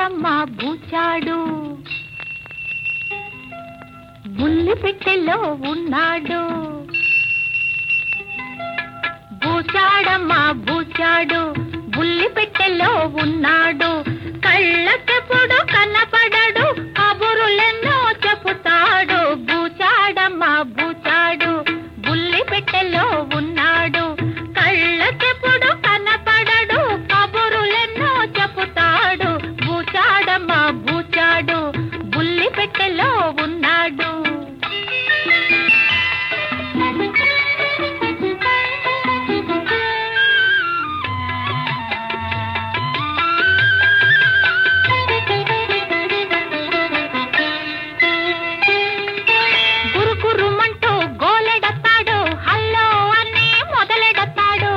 బూచాడమ్మా బూచాడు బుల్లి పెట్టెలో ఉన్నాడు బూచాడమ్మా బూచాడు బుల్లి పెట్టెలో ఉన్నాడు కళ్ళకెప్పుడు కనపడడు కబురులెన్నో చెబుతాడు బూచాడమ్మా బూచాడు బుల్లి పెట్టెలో ఉన్నాడు కళ్ళకెప్పుడు కనపడడు కబురులెన్నో చెబుతాడు బూచాడమ్మా బూచాడు బుల్లి పెట్టెలో ఉన్నాడు గురుకురుమంటూ గోలెడతాడు హల్లో అని మొదలెడతాడు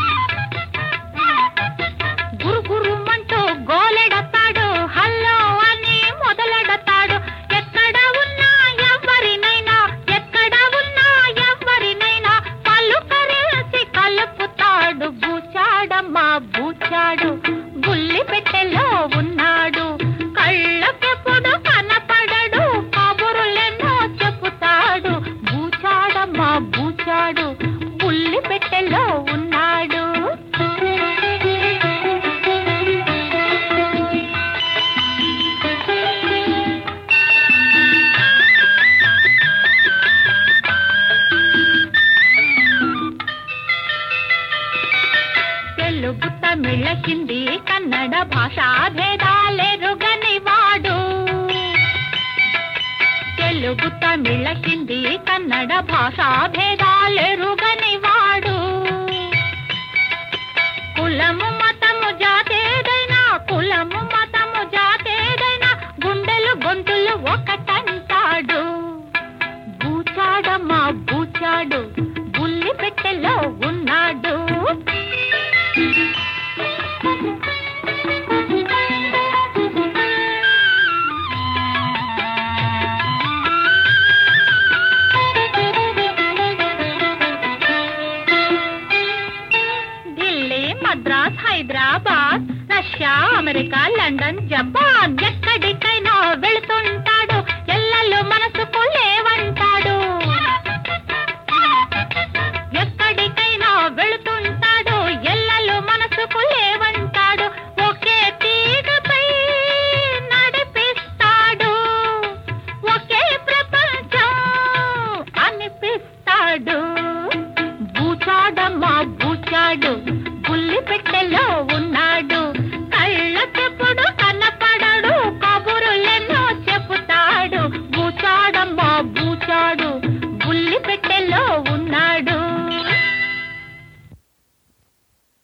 గురుకురుమంటూ గోలెడతాడు హల్లో అని మొదలెడతాడు ఎక్కడ ఉన్నా ఎవరినైనా ఎక్కడ ఉన్నా ఎవరినైనా పలుకరేసి కలుపుతాడు బూచాడమ్మా బూచాడు బుల్లి పెట్టెలో ఉన్నాడు కళ్ళకెప్పుడు కనపడడు కబురులెన్నో చెబుతాడు బూచాడమ్మా బూచాడు బుల్లి పెట్టెలో ఉన్నాడు తెలుగు తమిళ హిందీ కన్నడ భాషా భేదాలెరుగని వాడు తెలుగు తమిళ హిందీ కన్నడ భాషా భేదాలెరుగని వాడు కులము మతము జాతేదైనా కులము మతము జాతేదైనా గుండెలు గొంతులు ఒకటంటాడు బూచాడమ్మా బూచాడు బుల్లి పెట్టెలో ఉన్నాడు Delhi Madras Hyderabad Russia America London Japan ఎక్కడికైనా వెళుతుంటాడు ఎల్లలు మనసుకు లేవంటాడు ఎక్కడికైనా వెళుతుంటాడు ఎల్లలు మనసుకు లేవంటాడు ఒకే తీగపై నడిపిస్తాడు ఒకే ప్రపంచం అనిపిస్తాడు బూచాడమ్మా బూచాడు బుల్లి పెట్టెలో ఉన్నాడు